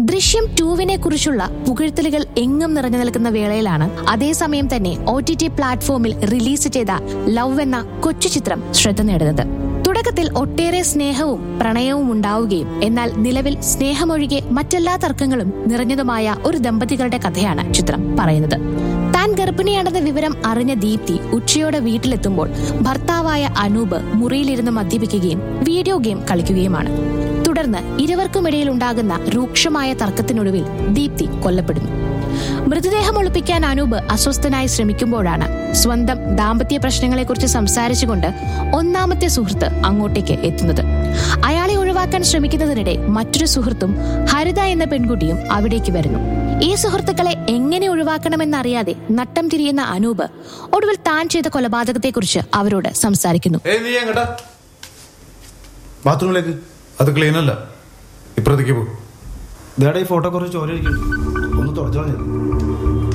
ദൃശ്യം ടൂവിനെ കുറിച്ചുള്ള പുകഴ്ത്തലുകൾ എങ്ങും നിറഞ്ഞു നിൽക്കുന്ന വേളയിലാണ് അതേസമയം തന്നെ ഒ ടി ടി പ്ലാറ്റ്ഫോമിൽ റിലീസ് ചെയ്ത ലവ് എന്ന കൊച്ചു ചിത്രം ശ്രദ്ധ നേടുന്നത് തുടക്കത്തിൽ ഒട്ടേറെ സ്നേഹവും പ്രണയവും ഉണ്ടാവുകയും എന്നാൽ നിലവിൽ സ്നേഹമൊഴികെ മറ്റെല്ലാ തർക്കങ്ങളും നിറഞ്ഞതുമായ ഒരു ദമ്പതികളുടെ കഥയാണ് ചിത്രം പറയുന്നത് താൻ ഗർഭിണിയാണെന്ന വിവരം അറിഞ്ഞ ദീപ്തി ഉച്ചയോടെ വീട്ടിലെത്തുമ്പോൾ ഭർത്താവായ അനൂപ് മുറിയിലിരുന്ന് മദ്യപിക്കുകയും വീഡിയോ ഗെയിം കളിക്കുകയുമാണ് തുടർന്ന് ഇരുവർക്കുമിടയിൽ ഉണ്ടാകുന്ന രൂക്ഷമായ തർക്കത്തിനൊടുവിൽ ദീപ്തി കൊല്ലപ്പെടുന്നു മൃതദേഹം ഒളിപ്പിക്കാൻ അനൂപ് അസ്വസ്ഥനായി ശ്രമിക്കുമ്പോഴാണ് സ്വന്തം ദാമ്പത്യ പ്രശ്നങ്ങളെക്കുറിച്ച് സംസാരിച്ചുകൊണ്ട് ഒന്നാമത്തെ സുഹൃത്ത് അങ്ങോട്ടേക്ക് എത്തുന്നത് അയാളെ ഒഴിവാക്കാൻ ശ്രമിക്കുന്നതിനിടെ മറ്റൊരു സുഹൃത്തും ഹരിത എന്ന പെൺകുട്ടിയും അവിടേക്ക് വരുന്നു ഈ സുഹൃത്തുക്കളെ എങ്ങനെ ഒഴിവാക്കണമെന്നറിയാതെ നട്ടം തിരിയുന്ന അനൂപ് ഒടുവിൽ താൻ ചെയ്ത കൊലപാതകത്തെക്കുറിച്ച് അവരോട് സംസാരിക്കുന്നു ഏയ് നീ എങ്ങട്ടാ ബാത്റൂമിലേക്ക് അത് ക്ലീൻ അല്ല ഇപ്പുറത്തേക്ക് പോ ഇതേടെ ഈ ഫോട്ടോ കുറച്ച് ചോര ഇരിക്കുന്നു ഒന്ന് തുടച്ചാൽ മതി